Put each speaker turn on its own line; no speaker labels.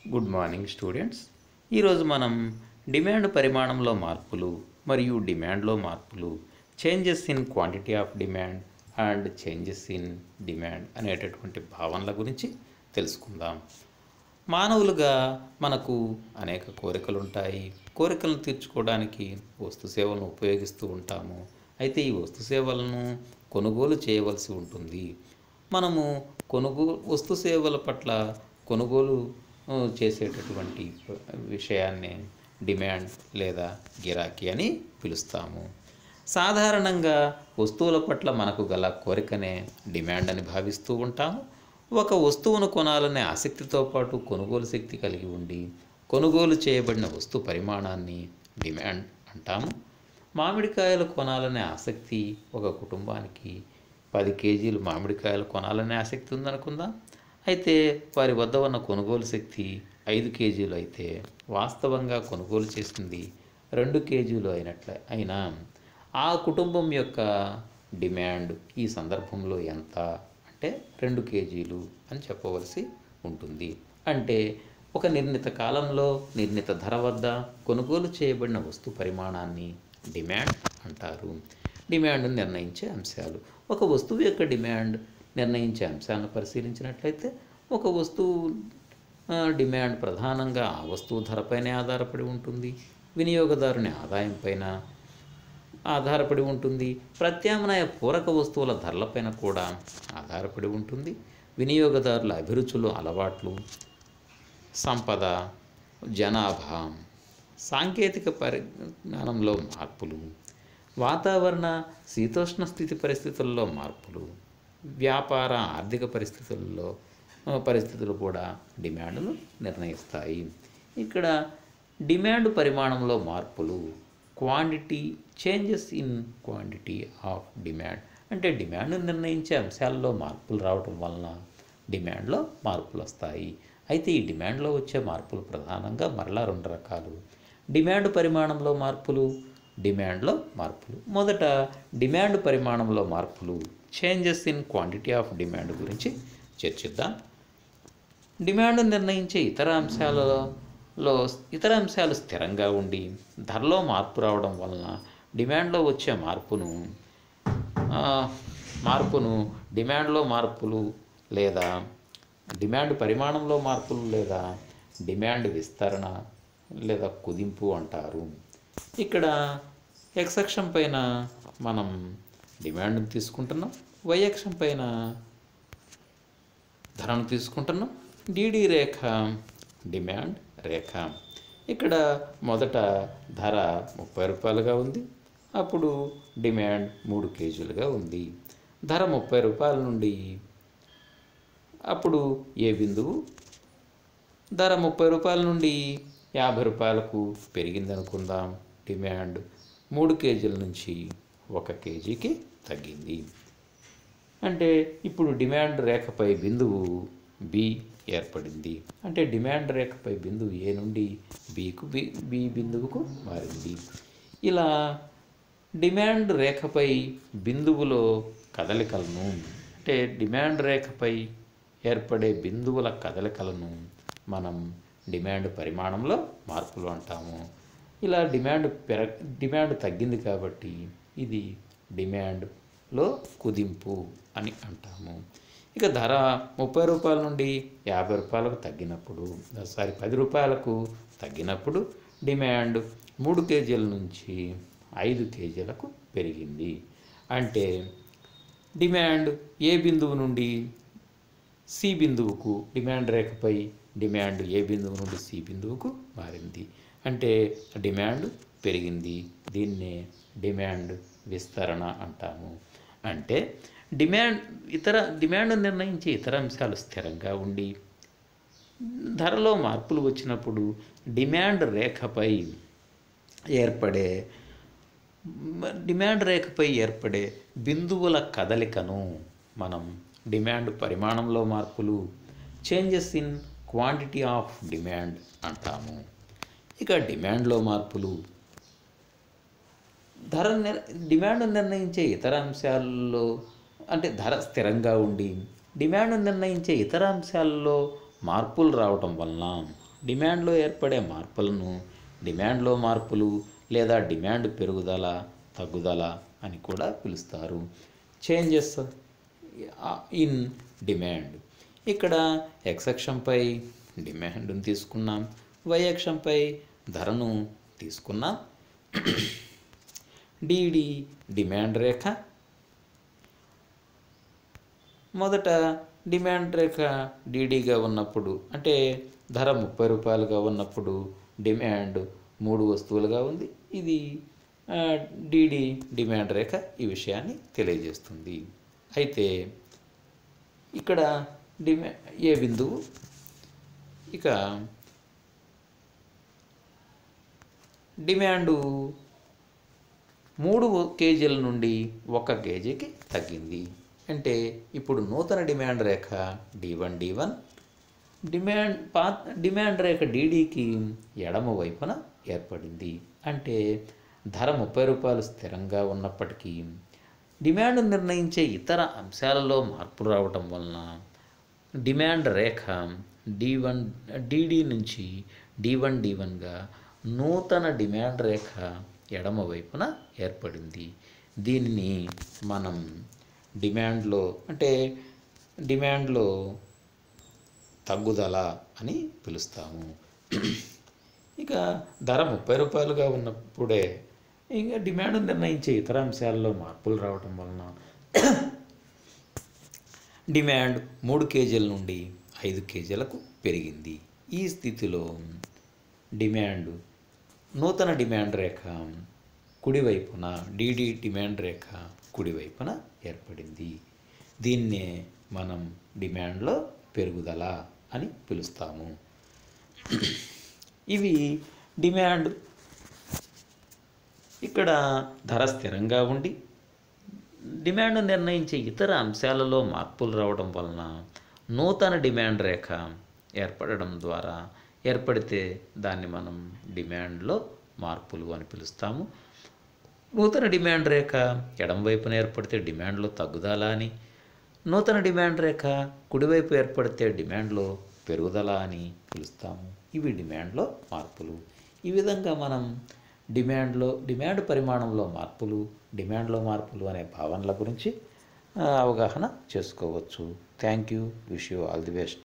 good morning students ఈరోజు మనం demand పరిమాణంలో మార్పులు మరియు డిమాండ్లో మార్పులు changes in quantity of demand and changes in demand అనేటటువంటి భావనల గురించి తెలుసుకుందాం మానవులుగా మనకు అనేక కోరికలు ఉంటాయి కోరికలను తీర్చుకోవడానికి వస్తు సేవలను ఉపయోగిస్తూ ఉంటాము అయితే ఈ వస్తు సేవలను కొనుగోలు చేయవలసి ఉంటుంది మనము కొనుగోలు వస్తు సేవల పట్ల కొనుగోలు ఆ, చేసేటటువంటి విషయాన్ని డిమాండ్ లేదా గిరాకీ అని పిలుస్తాము సాధారణంగా వస్తువుల పట్ల మనకు గల కోరికనే డిమాండ్ అని భావిస్తూ ఉంటాము ఒక వస్తువును కొనాలనే ఆసక్తితో పాటు కొనుగోలు శక్తి కలిగి ఉండి కొనుగోలు చేయబడిన వస్తు పరిమాణాన్ని డిమాండ్ అంటాము మామిడికాయలు కొనాలనే ఆసక్తి ఒక కుటుంబానికి పది కేజీలు మామిడికాయలు కొనాలనే ఆసక్తి ఉందనుకుందాం అయితే వారి వద్ద ఉన్న కొనుగోలు శక్తి ఐదు కేజీలు అయితే వాస్తవంగా కొనుగోలు చేసింది రెండు కేజీలు అయినట్లే అయినా ఆ కుటుంబం యొక్క డిమాండ్ ఈ సందర్భంలో ఎంత అంటే రెండు కేజీలు అని చెప్పవలసి ఉంటుంది అంటే ఒక నిర్ణీత కాలంలో నిర్ణీత ధర వద్ద కొనుగోలు చేయబడిన వస్తు పరిమాణాన్ని డిమాండ్ అంటారు డిమాండ్ను నిర్ణయించే అంశాలు ఒక వస్తువు యొక్క డిమాండ్ నిర్ణయించే అంశాలను పరిశీలించినట్లయితే ఒక వస్తువు ఆ, డిమాండ్ ప్రధానంగా ఆ వస్తువు ధరపైనే ఆధారపడి ఉంటుంది వినియోగదారుని ఆదాయంపైన ఆధారపడి ఉంటుంది ప్రత్యామ్నాయ పూరక వస్తువుల ధరలపైన కూడా ఆధారపడి ఉంటుంది వినియోగదారుల అభిరుచులు అలవాట్లు సంపద జనాభా సాంకేతిక పరిజ్ఞానంలో మార్పులు వాతావరణ శీతోష్ణ స్థితి పరిస్థితుల్లో మార్పులు వ్యాపార ఆర్థిక పరిస్థితుల్లో ఆ, పరిస్థితులు కూడా డిమాండ్ను నిర్ణయిస్తాయి ఇక్కడ డిమాండ్ పరిమాణంలో మార్పులు quantity changes in quantity of demand అంటే డిమాండ్ నిర్ణయించే అంశాల్లో మార్పులు రావటం వలన డిమాండ్లో మార్పులు వస్తాయి అయితే ఈ డిమాండ్లో వచ్చే మార్పులు ప్రధానంగా మరలా రెండు రకాలు డిమాండ్ పరిమాణంలో మార్పులు డిమాండ్లో మార్పులు మొదట డిమాండ్ పరిమాణంలో మార్పులు changes in quantity of demand గురించి చర్చిద్దాం డిమాండ్ నిర్ణయించే ఇతర అంశాలలో ఇతర అంశాలు స్థిరంగా ఉండి ధరలో మార్పు రావడం వలన డిమాండ్లో వచ్చే మార్పును ఆ, మార్పును డిమాండ్లో మార్పులు లేదా డిమాండ్ పరిమాణంలో మార్పులు లేదా డిమాండ్ విస్తరణ లేదా కుదింపు అంటారు ఇక్కడ ఎక్స్ అక్షం పైన మనం డిమాండ్ తీసుకుంటున్నాం వై అక్షం పైన ధరను తీసుకుంటున్నాం డిడి రేఖ డిమాండ్ రేఖ ఇక్కడ మొదట ధర ముప్పై రూపాయలుగా ఉంది అప్పుడు డిమాండ్ మూడు కేజీలుగా ఉంది ధర ముప్పై రూపాయల నుండి అప్పుడు ఏ బిందువు ధర ముప్పై రూపాయల నుండి యాభై రూపాయలకు పెరిగింది అనుకుందాం డిమాండ్ మూడు కేజీల నుంచి ఒక కేజీకి తగ్గింది అంటే ఇప్పుడు డిమాండ్ రేఖపై బిందువు బి ఏర్పడింది అంటే డిమాండ్ రేఖపై బిందువు ఏ నుండి బికు బి బి బిందువుకు మారింది ఇలా డిమాండ్ రేఖపై బిందువులో కదలికలను అంటే డిమాండ్ రేఖపై ఏర్పడే బిందువుల కదలికలను మనం డిమాండ్ పరిమాణంలో మార్పులు అంటాము ఇలా డిమాండ్ పెర డిమాండ్ తగ్గింది కాబట్టి ఇది డిమాండ్లో కుదింపు అని అంటాము ఇక ధర ముప్పై రూపాయల నుండి యాభై రూపాయలకు తగ్గినప్పుడు సారీ పది రూపాయలకు తగ్గినప్పుడు డిమాండ్ మూడు కేజీల నుంచి ఐదు కేజీలకు పెరిగింది అంటే డిమాండ్ ఏ బిందువు నుండి సి బిందువుకు డిమాండ్ రేఖపై డిమాండ్ ఏ బిందువు నుండి సి బిందువుకు మారింది అంటే డిమాండ్ పెరిగింది దీన్నే డిమాండ్ విస్తరణ అంటాము అంటే డిమాండ్ ఇతర డిమాండ్ నిర్ణయించే ఇతర అంశాలు స్థిరంగా ఉండి ధరలో మార్పులు వచ్చినప్పుడు డిమాండ్ రేఖపై ఏర్పడే మ- డిమాండ్ రేఖపై ఏర్పడే బిందువుల కదలికను మనం డిమాండ్ పరిమాణంలో మార్పులు changes in quantity of demand అంటాము ఇక డిమాండ్లో మార్పులు ధర నిర్ డిమాండ్ నిర్ణయించే ఇతర అంశాల్లో అంటే ధర స్థిరంగా ఉండి డిమాండ్ నిర్ణయించే ఇతర అంశాల్లో మార్పులు రావటం వలన డిమాండ్లో ఏర్పడే మార్పులను డిమాండ్లో మార్పులు లేదా డిమాండ్ పెరుగుదల తగ్గుదల అని కూడా పిలుస్తారు చేంజెస్ ఇన్ డిమాండ్ ఇక్కడ ఎక్స్ అక్షంపై డిమాండ్ని తీసుకున్నాం వై అక్షంపై ధరను తీసుకున్నాం డిడి డిమాండ్ రేఖ మొదట డిమాండ్ రేఖ డీడీగా ఉన్నప్పుడు అంటే ధర ముప్పై రూపాయలుగా ఉన్నప్పుడు డిమాండ్ మూడు వస్తువులుగా ఉంది ఇది డీడీ డిమాండ్ రేఖ ఈ విషయాన్ని తెలియజేస్తుంది అయితే ఇక్కడ డిమా ఏ బిందువు ఇక డిమాండు మూడు కేజీల నుండి ఒక కేజీకి తగ్గింది అంటే ఇప్పుడు నూతన డిమాండ్ రేఖ D one D one demand పాత డిమాండ్ రేఖ డీడీకి ఎడమ వైపున ఏర్పడింది అంటే ధర ముప్పై రూపాయలు స్థిరంగా ఉన్నప్పటికీ డిమాండ్ నిర్ణయించే ఇతర అంశాలలో మార్పు రావటం వలన డిమాండ్ రేఖ డి వన్ డిడి నుంచి డి వన్ డి వన్గా నూతన డిమాండ్ రేఖ ఎడమ వైపున ఏర్పడింది దీనిని మనం డిమాండ్లో అంటే డిమాండ్లో తగ్గుదల అని పిలుస్తాము ఇక ధర ముప్పై రూపాయలుగా ఉన్నప్పుడే ఇంకా డిమాండ్ నిర్ణయించే ఇతర అంశాలలో మార్పులు రావటం వలన డిమాండ్ మూడు కేజీల నుండి ఐదు కేజీలకు పెరిగింది ఈ స్థితిలో డిమాండ్ నూతన డిమాండ్ రేఖ కుడివైపున డిడి డిమాండ్ రేఖ కుడివైపున ఏర్పడింది దీన్నే మనం డిమాండ్లో పెరుగుదల అని పిలుస్తాము ఇవి డిమాండ్ ఇక్కడ ధర స్థిరంగా ఉండి డిమాండ్ నిర్ణయించే ఇతర అంశాలలో మార్పులు రావడం వలన నూతన డిమాండ్ రేఖ ఏర్పడడం ద్వారా ఏర్పడితే దాన్ని మనం డిమాండ్లో మార్పులు అని పిలుస్తాము నూతన డిమాండ్ రేఖ ఎడం వైపున ఏర్పడితే డిమాండ్లో తగ్గుదల అని నూతన డిమాండ్ రేఖ కుడివైపు ఏర్పడితే డిమాండ్లో పెరుగుదల అని పిలుస్తాము ఇవి డిమాండ్లో మార్పులు ఈ విధంగా మనం డిమాండ్లో డిమాండ్ పరిమాణంలో మార్పులు డిమాండ్లో మార్పులు అనే భావనల గురించి ఆ, అవగాహన చేసుకోవచ్చు thank you wish you all the best